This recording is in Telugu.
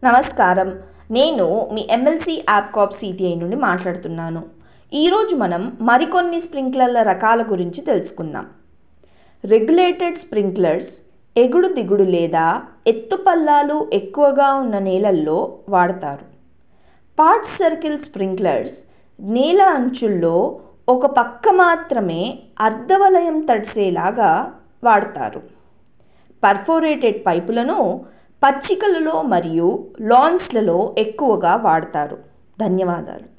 నమస్కారం నేను మీ ఎమ్మెల్సీ యాప్కాప్ సిటిఐ నుండి మాట్లాడుతున్నాను ఈరోజు మనం మరికొన్ని స్ప్రింక్లర్ల రకాల గురించి తెలుసుకుందాం రెగ్యులేటెడ్ స్ప్రింక్లర్స్ ఎగుడు దిగుడు లేదా ఎత్తుపల్లాలు ఎక్కువగా ఉన్న నేలల్లో వాడతారు పాట్ సర్కిల్ స్ప్రింక్లర్స్ నేల అంచుల్లో ఒక పక్క మాత్రమే అర్ధవలయం తడిసేలాగా వాడతారు పర్ఫోరేటెడ్ పైపులను పచ్చికలలో మరియు లాన్స్లలో ఎక్కువగా వాడతారు ధన్యవాదాలు